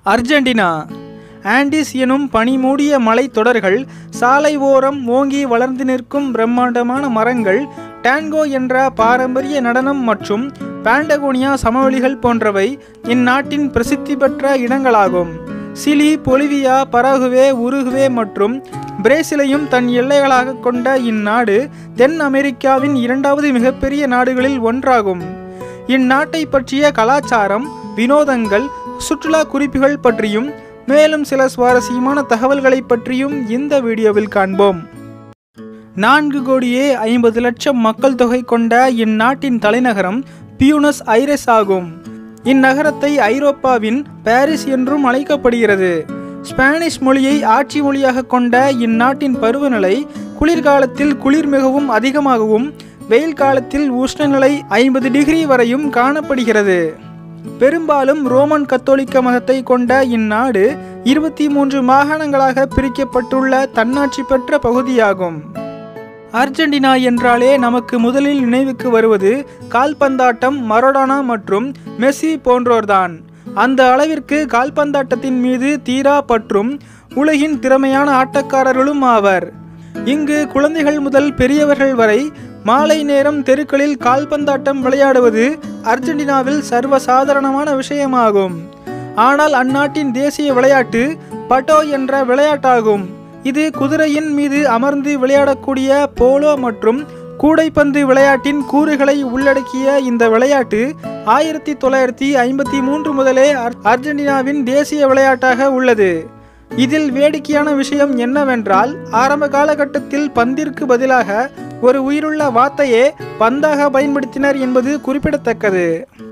Argentina Andes எனும் பனிமூடிய மலைத்தொடர்கள் சாலை ஓரம் ஓங்கி வளர்ந்து நிற்கும் பிரம்மாண்டமான மரங்கள் டான்கோ என்ற பாரம்பரிய நடனம் மற்றும் பாண்டகோனியா சமவெளிகள் போன்றவை இந்நாட்டின் பிரசித்தி பெற்ற இடங்களாகும் சிலி பொலிவியா பராகுவே உருகுவே மற்றும் பிரேசிலையும் தன் எல்லைகளாக கொண்ட இந்நாடு தென் அமெரிக்காவின் இரண்டாவது மிகப்பெரிய நாடுகளில் ஒன்றாகும் இந்நாட்டை பற்றிய கலாச்சாரம் வினோதங்கள் சுற்றுலா குறிப்புகள் பற்றியும் மேலும் சில சுவாரஸ்யமான தகவல்களை பற்றியும் இந்த வீடியோவில் காண்போம் நான்கு கோடியே ஐம்பது லட்சம் மக்கள் தொகை கொண்ட இந்நாட்டின் தலைநகரம் பியூனஸ் ஐரஸ் ஆகும் இந்நகரத்தை ஐரோப்பாவின் பாரிஸ் என்றும் அழைக்கப்படுகிறது ஸ்பானிஷ் மொழியை ஆட்சி மொழியாக கொண்ட இந்நாட்டின் பருவநிலை குளிர்காலத்தில் குளிர் மிகவும் அதிகமாகவும் வெயில் காலத்தில் உஷ்ணநிலை ஐம்பது டிகிரி வரையும் காணப்படுகிறது பெரும்பாலும் ரோமன் கத்தோலிக்க மதத்தை கொண்ட இந்நாடு இருபத்தி மூன்று மாகாணங்களாக பிரிக்கப்பட்டுள்ள தன்னாட்சி பெற்ற பகுதியாகும் அர்ஜென்டினா என்றாலே நமக்கு முதலில் நினைவுக்கு வருவது கால்பந்தாட்டம் மரோடானா மற்றும் மெஸ்ஸி போன்றோர்தான் அந்த அளவிற்கு கால்பந்தாட்டத்தின் மீது தீரா பற்றும் உலகின் திறமையான ஆட்டக்காரர்களும் ஆவர் இங்கு குழந்தைகள் முதல் பெரியவர்கள் வரை மாலை நேரம் தெருக்களில் கால்பந்தாட்டம் விளையாடுவது அர்ஜென்டினாவில் சர்வசாதாரணமான விஷயமாகும் ஆனால் அந்நாட்டின் தேசிய விளையாட்டு பட்டோ என்ற விளையாட்டாகும் இது குதிரையின் மீது அமர்ந்து விளையாடக்கூடிய போலோ மற்றும் கூடைப்பந்து விளையாட்டின் கூறுகளை உள்ளடக்கிய இந்த விளையாட்டு ஆயிரத்தி தொள்ளாயிரத்தி ஐம்பத்தி மூன்று முதலே அர்- அர்ஜென்டினாவின் தேசிய விளையாட்டாக உள்ளது இதில் வேடிக்கையான விஷயம் என்னவென்றால் ஆரம்ப காலகட்டத்தில் பந்திற்கு பதிலாக ஒரு உயிருள்ள வாத்தையே பந்தாக பயன்படுத்தினர் என்பது குறிப்பிடத்தக்கது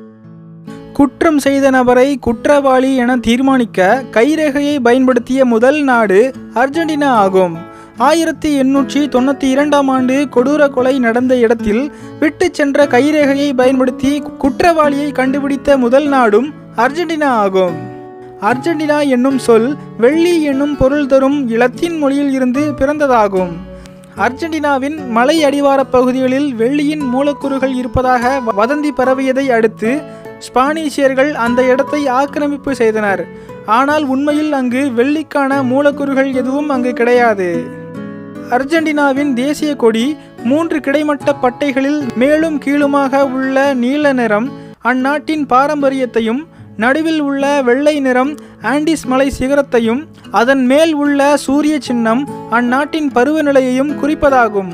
குற்றம் செய்த நபரை குற்றவாளி என தீர்மானிக்க கைரேகையை பயன்படுத்திய முதல் நாடு அர்ஜென்டினா ஆகும் ஆயிரத்தி எண்ணூற்றி தொண்ணூற்றி இரண்டாம் ஆண்டு கொடூர கொலை நடந்த இடத்தில் விட்டு சென்ற கைரேகையை பயன்படுத்தி குற்றவாளியை கண்டுபிடித்த முதல் நாடும் அர்ஜென்டினா ஆகும் அர்ஜென்டினா என்னும் சொல் வெள்ளி என்னும் பொருள் தரும் இலத்தீன் மொழியில் இருந்து பிறந்ததாகும் அர்ஜென்டினாவின் மலை அடிவாரப் பகுதிகளில் வெள்ளியின் மூலக்கூறுகள் இருப்பதாக வதந்தி பரவியதை அடுத்து ஸ்பானிஷியர்கள் அந்த இடத்தை ஆக்கிரமிப்பு செய்தனர் ஆனால் உண்மையில் அங்கு வெள்ளிக்கான மூலக்கூறுகள் எதுவும் அங்கு கிடையாது அர்ஜென்டினாவின் தேசிய கொடி மூன்று கிடைமட்ட பட்டைகளில் மேலும் கீழுமாக உள்ள நீல நிறம் அந்நாட்டின் பாரம்பரியத்தையும் நடுவில் உள்ள வெள்ளை நிறம் ஆண்டிஸ் மலை சிகரத்தையும் அதன் மேல் உள்ள சூரிய சின்னம் அந்நாட்டின் பருவநிலையையும் குறிப்பதாகும்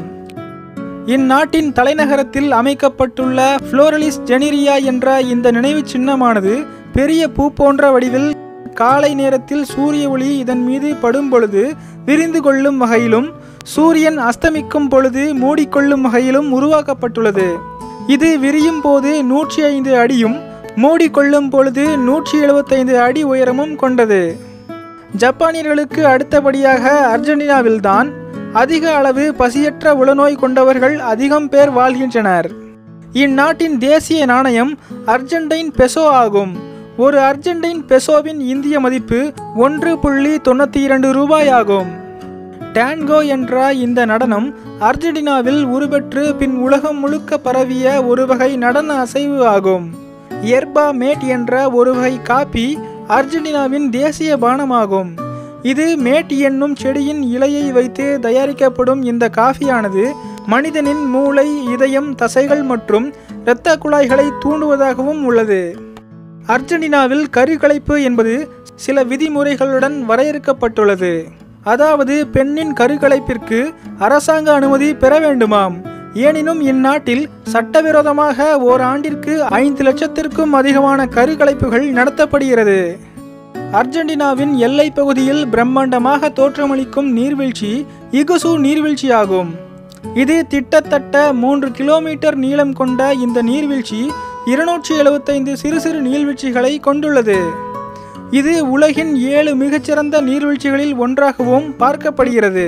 இந்நாட்டின் தலைநகரத்தில் அமைக்கப்பட்டுள்ள புளோரலிஸ் ஜெனிரியா என்ற இந்த நினைவுச் சின்னமானது பெரிய பூ போன்ற வடிவில் காலை நேரத்தில் சூரிய ஒளி இதன் மீது படும் பொழுது விரிந்து கொள்ளும் வகையிலும் சூரியன் அஸ்தமிக்கும் பொழுது மூடிக்கொள்ளும் வகையிலும் உருவாக்கப்பட்டுள்ளது இது விரியும் போது நூற்றி ஐந்து அடியும் மூடிக்கொள்ளும் பொழுது நூற்றி எழுபத்தைந்து அடி உயரமும் கொண்டது ஜப்பானியர்களுக்கு அடுத்தபடியாக அர்ஜென்டினாவில்தான் அதிக அளவு பசியற்ற உளநோய் கொண்டவர்கள் அதிகம் பேர் வாழ்கின்றனர் இந்நாட்டின் தேசிய நாணயம் அர்ஜென்டைன் பெசோ ஆகும் ஒரு அர்ஜென்டைன் பெசோவின் இந்திய மதிப்பு ஒன்று புள்ளி தொண்ணூற்றி இரண்டு ரூபாய் ஆகும் டான்கோ என்ற இந்த நடனம் அர்ஜென்டினாவில் உருபெற்று பின் உலகம் முழுக்க பரவிய ஒரு வகை நடன அசைவு ஆகும் எர்பா மேட் என்ற ஒரு வகை காபி அர்ஜென்டினாவின் தேசிய பானமாகும் இது மேட் என்னும் செடியின் இலையை வைத்து தயாரிக்கப்படும் இந்த காஃபியானது மனிதனின் மூளை இதயம் தசைகள் மற்றும் இரத்த குழாய்களை தூண்டுவதாகவும் உள்ளது அர்ஜென்டினாவில் கருக்கலைப்பு என்பது சில விதிமுறைகளுடன் வரையறுக்கப்பட்டுள்ளது அதாவது பெண்ணின் கருக்கலைப்பிற்கு அரசாங்க அனுமதி பெற வேண்டுமாம் எனினும் இந்நாட்டில் சட்டவிரோதமாக ஓர் ஆண்டிற்கு ஐந்து லட்சத்திற்கும் அதிகமான கருக்கலைப்புகள் நடத்தப்படுகிறது அர்ஜென்டினாவின் எல்லைப் பகுதியில் பிரம்மாண்டமாக தோற்றமளிக்கும் நீர்வீழ்ச்சி இகுசு நீர்வீழ்ச்சியாகும் இது கிட்டத்தட்ட மூன்று கிலோமீட்டர் நீளம் கொண்ட இந்த நீர்வீழ்ச்சி இருநூற்றி எழுபத்தைந்து சிறு சிறு நீர்வீழ்ச்சிகளை கொண்டுள்ளது இது உலகின் ஏழு மிகச்சிறந்த நீர்வீழ்ச்சிகளில் ஒன்றாகவும் பார்க்கப்படுகிறது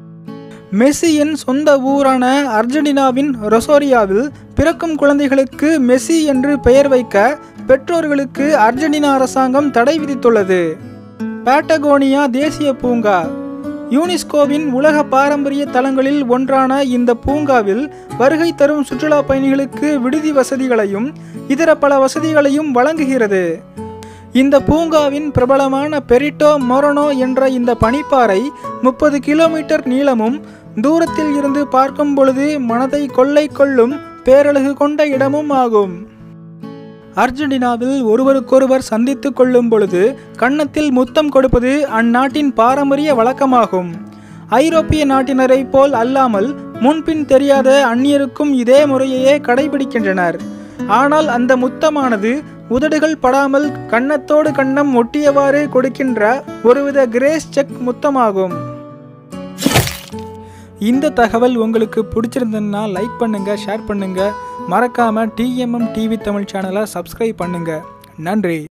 மெஸ்ஸியின் சொந்த ஊரான அர்ஜென்டினாவின் ரொசோரியாவில் பிறக்கும் குழந்தைகளுக்கு மெஸ்ஸி என்று பெயர் வைக்க பெற்றோர்களுக்கு அர்ஜென்டினா அரசாங்கம் தடை விதித்துள்ளது பேட்டகோனியா தேசிய பூங்கா யுனெஸ்கோவின் உலக பாரம்பரிய தலங்களில் ஒன்றான இந்த பூங்காவில் வருகை தரும் சுற்றுலா பயணிகளுக்கு விடுதி வசதிகளையும் இதர பல வசதிகளையும் வழங்குகிறது இந்த பூங்காவின் பிரபலமான பெரிட்டோ மொரனோ என்ற இந்த பனிப்பாறை முப்பது கிலோமீட்டர் நீளமும் தூரத்தில் இருந்து பார்க்கும் பொழுது மனதை கொள்ளை கொள்ளும் பேரழகு கொண்ட இடமும் ஆகும் அர்ஜென்டினாவில் ஒருவருக்கொருவர் சந்தித்துக் கொள்ளும் பொழுது கன்னத்தில் முத்தம் கொடுப்பது அந்நாட்டின் பாரம்பரிய வழக்கமாகும் ஐரோப்பிய நாட்டினரைப் போல் அல்லாமல் முன்பின் தெரியாத அந்நியருக்கும் இதே முறையையே கடைபிடிக்கின்றனர் ஆனால் அந்த முத்தமானது உதடுகள் படாமல் கன்னத்தோடு கன்னம் ஒட்டியவாறு கொடுக்கின்ற ஒருவித கிரேஸ் செக் முத்தமாகும் இந்த தகவல் உங்களுக்கு பிடிச்சிருந்ததுன்னா லைக் பண்ணுங்க ஷேர் பண்ணுங்க மறக்காம டிஎம்எம் டிவி தமிழ் சேனலை சப்ஸ்கிரைப் பண்ணுங்க நன்றி